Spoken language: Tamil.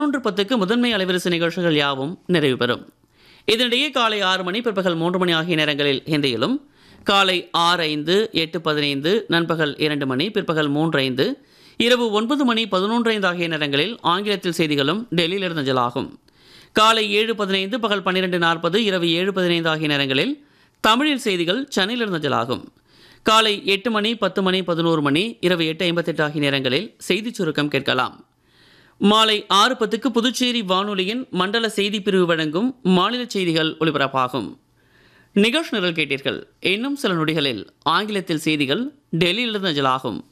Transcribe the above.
பதினொன்று பத்துக்கு முதன்மை அலைவரிசை நிகழ்ச்சிகள் யாவும் நிறைவு பெறும் இதனிடையே காலை ஆறு மணி பிற்பகல் மூன்று மணி ஆகிய நேரங்களில் ஹிந்தியிலும் காலை ஆறு ஐந்து எட்டு பதினைந்து நண்பகல் இரண்டு மணி பிற்பகல் மூன்று ஐந்து இரவு ஒன்பது மணி பதினொன்று ஐந்து ஆகிய நேரங்களில் ஆங்கிலத்தில் செய்திகளும் டெல்லியிலிருந்து அஞ்சலாகும் காலை ஏழு பதினைந்து பகல் பன்னிரெண்டு நாற்பது இரவு ஏழு பதினைந்து ஆகிய நேரங்களில் தமிழில் செய்திகள் சென்னையிலிருந்து அஞ்சலாகும் காலை எட்டு மணி பத்து மணி பதினோரு மணி இரவு எட்டு ஐம்பத்தெட்டு ஆகிய நேரங்களில் செய்திச் சுருக்கம் கேட்கலாம் மாலை ஆறு பத்துக்கு புதுச்சேரி வானொலியின் மண்டல செய்தி பிரிவு வழங்கும் மாநில செய்திகள் ஒலிபரப்பாகும் நிகழ்ச்சி நிரல் கேட்டீர்கள் இன்னும் சில நொடிகளில் ஆங்கிலத்தில் செய்திகள் டெல்லியிலிருந்து அஞ்சலாகும்